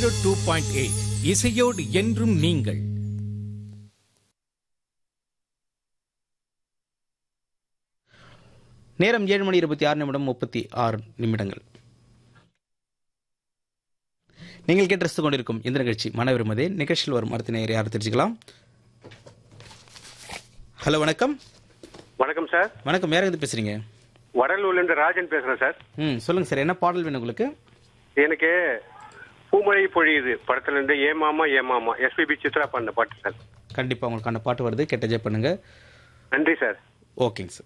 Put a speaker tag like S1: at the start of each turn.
S1: zero two point eight இசையோடு என்றும் நீங்கள்
S2: நேரம் ஏழு மணி இருபத்தி ஆறு நிமிடம் முப்பத்தி ஆறு நிமிடங்கள் நீங்கள் கேட்டு ரசித்துக் கொண்டிருக்கும் இந்த நிகழ்ச்சி மன விரும்பதே நிகழ்ச்சியில் வரும் அடுத்த நேரம் யார் தெரிஞ்சுக்கலாம் ஹலோ வணக்கம்
S3: வணக்கம் சார்
S2: வணக்கம் யார் இருந்து பேசுறீங்க
S3: வடலூர்ல இருந்து ராஜன் பேசுறேன் சார்
S2: ம் சொல்லுங்க சார் என்ன பாடல் வேணும் உங்களுக்கு
S3: எனக்கு பூமழை பொழியுது படத்துல இருந்து ஏமாமா ஏமாமா எஸ்பிபி சித்ரா பண்ண பாட்டு சார்
S2: கண்டிப்பா உங்களுக்கான பாட்டு வருது கெட்ட ஜெய் பண்ணுங்க
S3: நன்றி சார்
S2: ஓகேங்க சார்